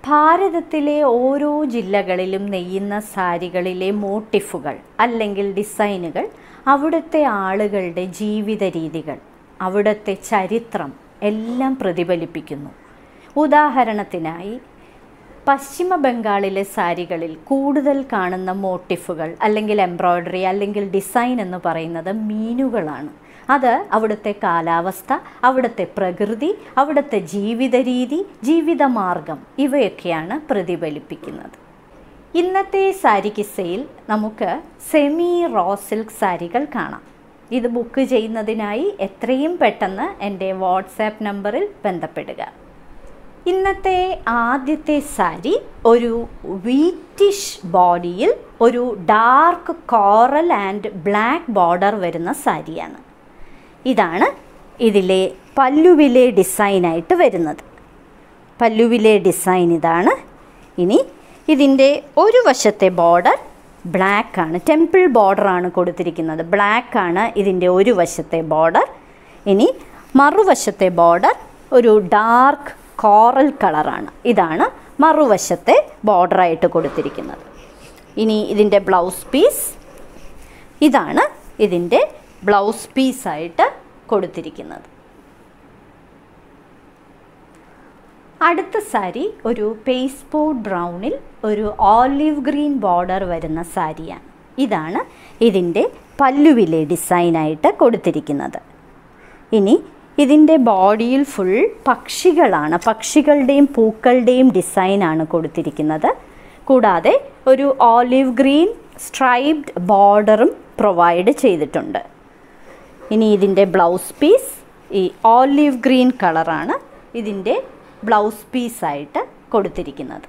ഭാരതത്തിലെ ഓരോ ജില്ലകളിലും നെയ്യുന്ന സാരികളിലെ മോട്ടിഫുകൾ അല്ലെങ്കിൽ ഡിസൈനുകൾ അവിടുത്തെ ആളുകളുടെ ജീവിത രീതികൾ അവിടുത്തെ ചരിത്രം എല്ലാം പ്രതിഫലിപ്പിക്കുന്നു ഉദാഹരണത്തിനായി പശ്ചിമ ബംഗാളിലെ സാരികളിൽ കൂടുതൽ കാണുന്ന മോട്ടിഫുകൾ അല്ലെങ്കിൽ എംബ്രോയ്ഡറി അല്ലെങ്കിൽ ഡിസൈൻ എന്ന് പറയുന്നത് മീനുകളാണ് അത് അവിടുത്തെ കാലാവസ്ഥ അവിടുത്തെ പ്രകൃതി അവിടുത്തെ ജീവിത രീതി ജീവിതമാർഗം ഇവയൊക്കെയാണ് പ്രതിഫലിപ്പിക്കുന്നത് ഇന്നത്തെ സാരി കിസ്സയിൽ നമുക്ക് സെമി റോ സിൽക്ക് സാരികൾ കാണാം ഇത് ബുക്ക് ചെയ്യുന്നതിനായി എത്രയും പെട്ടെന്ന് എൻ്റെ വാട്സാപ്പ് നമ്പറിൽ ബന്ധപ്പെടുക ഇന്നത്തെ ആദ്യത്തെ സാരി ഒരു വീറ്റിഷ് ബോഡിയിൽ ഒരു dark coral and black border വരുന്ന സാരിയാണ് ഇതാണ് ഇതിലെ പല്ലുവിലെ ഡിസൈനായിട്ട് വരുന്നത് പല്ലുവിലെ ഡിസൈൻ ഇതാണ് ഇനി ഇതിൻ്റെ ഒരു വശത്തെ ബോർഡർ ബ്ലാക്ക് ആണ് ടെമ്പിൾ ബോർഡറാണ് കൊടുത്തിരിക്കുന്നത് ബ്ലാക്ക് ആണ് ഇതിൻ്റെ ഒരു വശത്തെ ബോർഡർ ഇനി മറുവശത്തെ ബോർഡർ ഒരു ഡാർക്ക് കോറൽ കളറാണ് ഇതാണ് മറുവശത്തെ ബോർഡറായിട്ട് കൊടുത്തിരിക്കുന്നത് ഇനി ഇതിൻ്റെ ബ്ലൗസ് പീസ് ഇതാണ് ഇതിൻ്റെ ബ്ലൗസ് പീസായിട്ട് കൊടുത്തിരിക്കുന്നത് അടുത്ത സാരി ഒരു പേസ്പോർട്ട് ബ്രൗണിൽ ഒരു ഓലിവ് ഗ്രീൻ ബോർഡർ വരുന്ന സാരിയാണ് ഇതാണ് ഇതിൻ്റെ പല്ലുവിലെ ഡിസൈനായിട്ട് കൊടുത്തിരിക്കുന്നത് ഇനി ഇതിൻ്റെ ബോഡിയിൽ ഫുൾ പക്ഷികളാണ് പക്ഷികളുടെയും പൂക്കളുടെയും ഡിസൈനാണ് കൊടുത്തിരിക്കുന്നത് കൂടാതെ ഒരു ഓലിവ് ഗ്രീൻ സ്ട്രൈപ്ഡ് ബോർഡറും പ്രൊവൈഡ് ചെയ്തിട്ടുണ്ട് ഇനി ഇതിൻ്റെ ബ്ലൗസ് പീസ് ഈ ഓലിവ് ഗ്രീൻ കളറാണ് ഇതിൻ്റെ ബ്ലൗസ് പീസായിട്ട് കൊടുത്തിരിക്കുന്നത്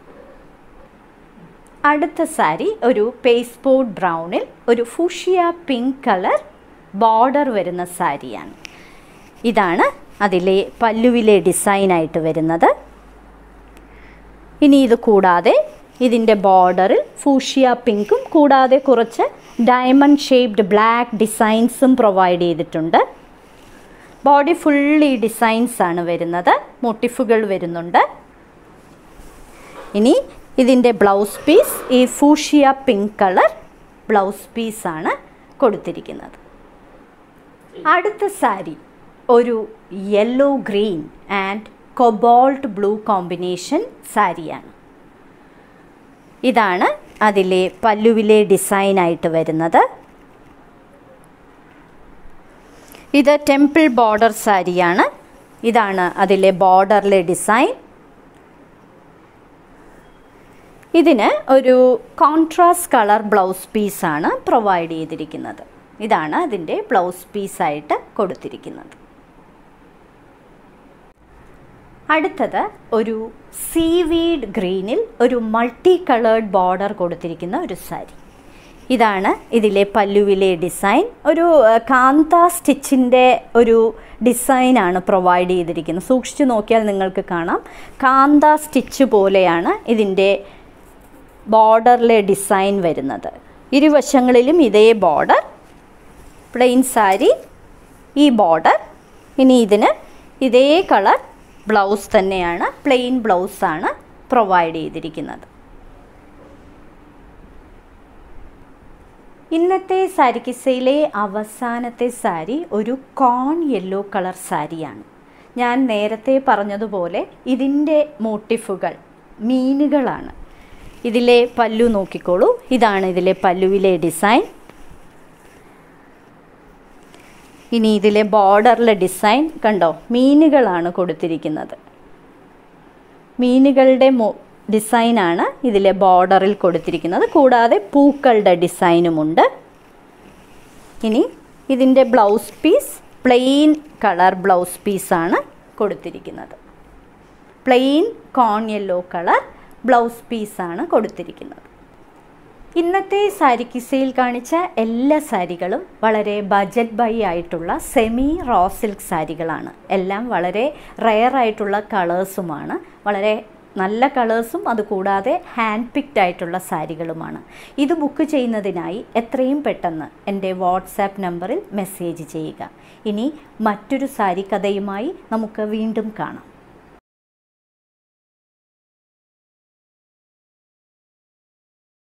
അടുത്ത സാരി ഒരു പേസ്പോർട്ട് ബ്രൗണിൽ ഒരു ഫുഷിയ പിങ്ക് കളർ ബോർഡർ വരുന്ന സാരിയാണ് ഇതാണ് അതിലെ പല്ലുവിലെ ഡിസൈനായിട്ട് വരുന്നത് ഇനി ഇത് കൂടാതെ ഇതിൻ്റെ ബോർഡറിൽ ഫൂഷ്യ പിങ്കും കൂടാതെ കുറച്ച് ഡയമണ്ട് ഷേപ്ഡ് ബ്ലാക്ക് ഡിസൈൻസും പ്രൊവൈഡ് ചെയ്തിട്ടുണ്ട് ബോഡി ഫുള്ളി ഡിസൈൻസ് ആണ് വരുന്നത് മോട്ടിഫുകൾ വരുന്നുണ്ട് ഇനി ഇതിൻ്റെ ബ്ലൗസ് പീസ് ഈ ഫൂഷ്യ പിങ്ക് കളർ ബ്ലൗസ് പീസാണ് കൊടുത്തിരിക്കുന്നത് അടുത്ത സാരി ഒരു yellow green and cobalt blue combination സാരിയാണ് ഇതാണ് അതിലെ പല്ലുവിലെ ഡിസൈനായിട്ട് വരുന്നത് ഇത് ടെമ്പിൾ ബോർഡർ സാരിയാണ് ഇതാണ് അതിലെ ബോർഡറിലെ ഡിസൈൻ ഇതിന് ഒരു കോൺട്രാസ്റ്റ് കളർ ബ്ലൗസ് പീസാണ് പ്രൊവൈഡ് ചെയ്തിരിക്കുന്നത് ഇതാണ് അതിൻ്റെ ബ്ലൗസ് പീസായിട്ട് കൊടുത്തിരിക്കുന്നത് അടുത്തത് ഒരു സീവീഡ് ഗ്രീനിൽ ഒരു മൾട്ടി കളേർഡ് ബോർഡർ കൊടുത്തിരിക്കുന്ന ഒരു സാരി ഇതാണ് ഇതിലെ പല്ലുവിലെ ഡിസൈൻ ഒരു കാന്ത സ്റ്റിച്ചിൻ്റെ ഒരു ഡിസൈനാണ് പ്രൊവൈഡ് ചെയ്തിരിക്കുന്നത് സൂക്ഷിച്ചു നോക്കിയാൽ നിങ്ങൾക്ക് കാണാം കാന്ത സ്റ്റിച്ച് പോലെയാണ് ഇതിൻ്റെ ബോർഡറിലെ ഡിസൈൻ വരുന്നത് ഇരുവശങ്ങളിലും ഇതേ ബോർഡർ പ്ലെയിൻ സാരി ഈ ബോർഡർ ഇനി ഇതിന് ഇതേ കളർ ബ്ലൗസ് തന്നെയാണ് പ്ലെയിൻ ബ്ലൗസാണ് പ്രൊവൈഡ് ചെയ്തിരിക്കുന്നത് ഇന്നത്തെ സാരി കിസയിലെ അവസാനത്തെ സാരി ഒരു കോൺ യെല്ലോ കളർ സാരിയാണ് ഞാൻ നേരത്തെ പറഞ്ഞതുപോലെ ഇതിൻ്റെ മോട്ടിഫുകൾ മീനുകളാണ് ഇതിലെ പല്ലു നോക്കിക്കോളൂ ഇതാണ് ഇതിലെ പല്ലുവിലെ ഡിസൈൻ ഇനി ഇതിലെ ബോർഡറിലെ ഡിസൈൻ കണ്ടോ മീനുകളാണ് കൊടുത്തിരിക്കുന്നത് മീനുകളുടെ മോ ഡിസൈനാണ് ഇതിലെ ബോർഡറിൽ കൊടുത്തിരിക്കുന്നത് കൂടാതെ പൂക്കളുടെ ഡിസൈനുമുണ്ട് ഇനി ഇതിൻ്റെ blouse piece plain colour blouse പീസാണ് കൊടുത്തിരിക്കുന്നത് plain corn yellow colour blouse പീസാണ് കൊടുത്തിരിക്കുന്നത് ഇന്നത്തെ സാരി കിസയിൽ കാണിച്ച എല്ലാ സാരികളും വളരെ ബജറ്റ് ബൈ ആയിട്ടുള്ള സെമി റോ സിൽക്ക് സാരികളാണ് എല്ലാം വളരെ റെയർ ആയിട്ടുള്ള കളേഴ്സുമാണ് വളരെ നല്ല കളേഴ്സും അതുകൂടാതെ ഹാൻഡ് പിക്ഡ് ആയിട്ടുള്ള സാരികളുമാണ് ഇത് ബുക്ക് ചെയ്യുന്നതിനായി എത്രയും പെട്ടെന്ന് എൻ്റെ വാട്സാപ്പ് നമ്പറിൽ മെസ്സേജ് ചെയ്യുക ഇനി മറ്റൊരു സാരി കഥയുമായി നമുക്ക് വീണ്ടും കാണാം